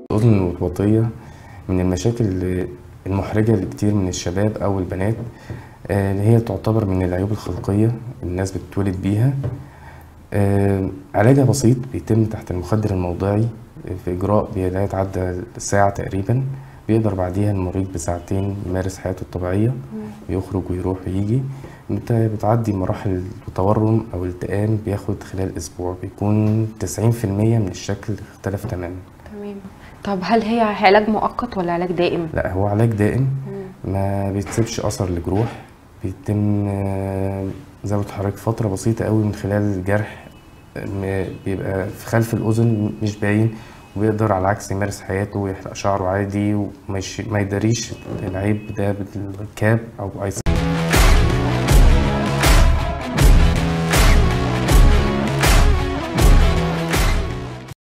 الأذن الوطية من المشاكل اللي- المحرجة لكتير من الشباب أو البنات آه، اللي هي تعتبر من العيوب الخلقية الناس بتتولد بيها آه، علاجها بسيط بيتم تحت المخدر الموضعي في إجراء لا يتعدى ساعة تقريبا بيقدر بعديها المريض بساعتين يمارس حياته الطبيعية بيخرج ويروح ويجي بت- بتعدي مراحل التورم أو الالتئام بياخد خلال أسبوع بيكون 90% من الشكل اختلف تماما تمام طب هل هي علاج مؤقت ولا علاج دائم؟ لا هو علاج دائم ما بيتسيبش أثر لجروح بيتم آه، زي ما قلت لحضرتك فترة بسيطة قوي من خلال الجرح م- بيبقى في خلف الأذن مش باين وبيقدر على العكس يمارس حياته ويحلق شعره عادي وما يش- ما يداريش العيب ده بالكاب أو أي